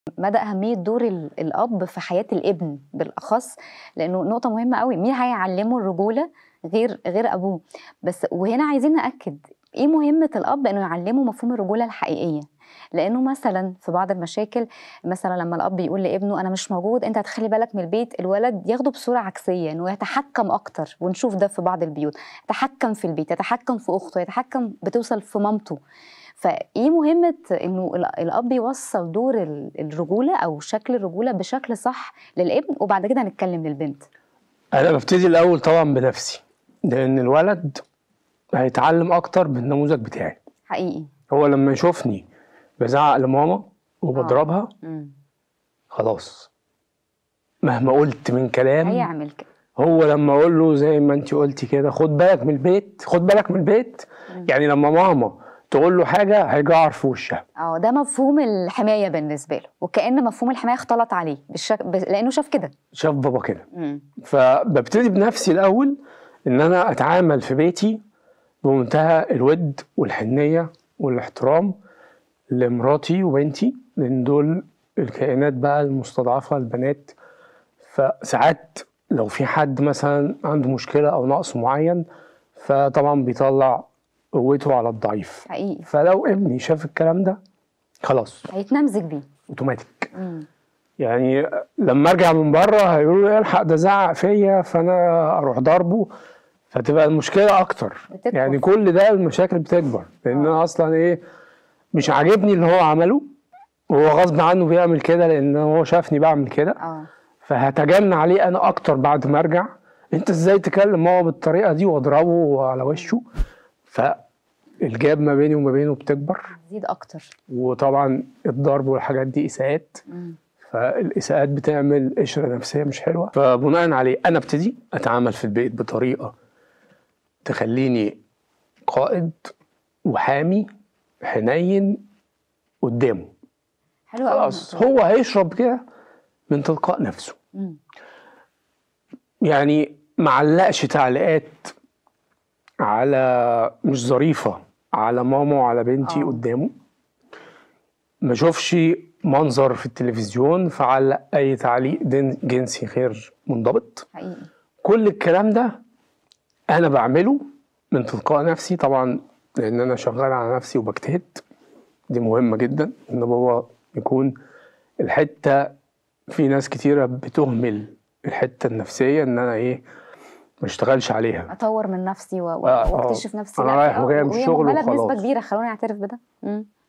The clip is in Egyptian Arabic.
مدى اهميه دور ال- الاب في حياه الابن بالاخص لانه نقطه مهمه قوي مين هيعلمه الرجوله غير غير ابوه بس وهنا عايزين ناكد ايه مهمه الاب انه يعلمه مفهوم الرجوله الحقيقيه لانه مثلا في بعض المشاكل مثلا لما الاب يقول لابنه انا مش موجود انت هتخلي بالك من البيت الولد ياخده بصوره عكسيه انه يتحكم اكتر ونشوف ده في بعض البيوت يتحكم في البيت يتحكم في اخته يتحكم بتوصل في مامته فايه مهمه انه ال- الاب يوصل دور ال- الرجوله او شكل الرجوله بشكل صح للابن وبعد كده هنتكلم للبنت انا ببتدي الاول طبعا بنفسي لان الولد هيتعلم اكتر بالنموذج بتاعي حقيقي هو لما يشوفني بزعق لماما وبضربها مم. خلاص مهما قلت من كلام هيعمل كده هو لما اقول له زي ما انت قلتي كده خد بالك من البيت خد بالك من البيت يعني لما ماما تقول له حاجه هيجعر في وشها اه ده مفهوم الحمايه بالنسبه له وكأن مفهوم الحمايه اختلط عليه بالشك... ب... لانه شاف كده شاف بابا كده مم. فببتدي بنفسي الاول ان انا اتعامل في بيتي بمنتهى الود والحنيه والاحترام لمراتي وبنتي لان دول الكائنات بقى المستضعفه البنات فساعات لو في حد مثلا عنده مشكله او نقص معين فطبعا بيطلع قوته على الضعيف حقيقي فلو ابني شاف الكلام ده خلاص هيتنمزج بيه اوتوماتيك مم. يعني لما ارجع من بره هيقولوا لي الحق ده زعق فيا فانا اروح ضربه فتبقى المشكله اكتر بتكبر. يعني كل ده المشاكل بتكبر لان انا اصلا ايه مش عاجبني اللي هو عمله وهو غصب عنه بيعمل كده لان هو شافني بعمل كده اه فهتجنن عليه انا اكتر بعد ما ارجع انت ازاي تكلم ماما بالطريقه دي واضربه على وشه فالجاب ما بيني وما بينه بتكبر زيد اكتر وطبعا الضرب والحاجات دي اساءات مم. فالاساءات بتعمل قشره نفسيه مش حلوه فبناء عليه انا ابتدي اتعامل في البيت بطريقه تخليني قائد وحامي حنين قدامه حلو قوي خلاص هو هيشرب كده من تلقاء نفسه مم. يعني معلقش تعليقات على مش ظريفة على ماما وعلى بنتي آه. قدامه ما شوفش منظر في التلفزيون فعلق أي تعليق دين- جنسي غير منضبط حقيقي كل الكلام ده أنا بعمله من تلقاء نفسي طبعا لأن أنا شغال على نفسي وبجتهد دي مهمة جدا إن بابا يكون الحتة في ناس كتيرة بتهمل الحتة النفسية إن أنا إيه ما اشتغلش عليها اطور من نفسي و... و- آه، آه. واكتشف نفسي أنا لا، رايح آه، وجاي من وهي الشغل مهملة بنسبه وخلاص. كبيره خلوني اعترف بده مم.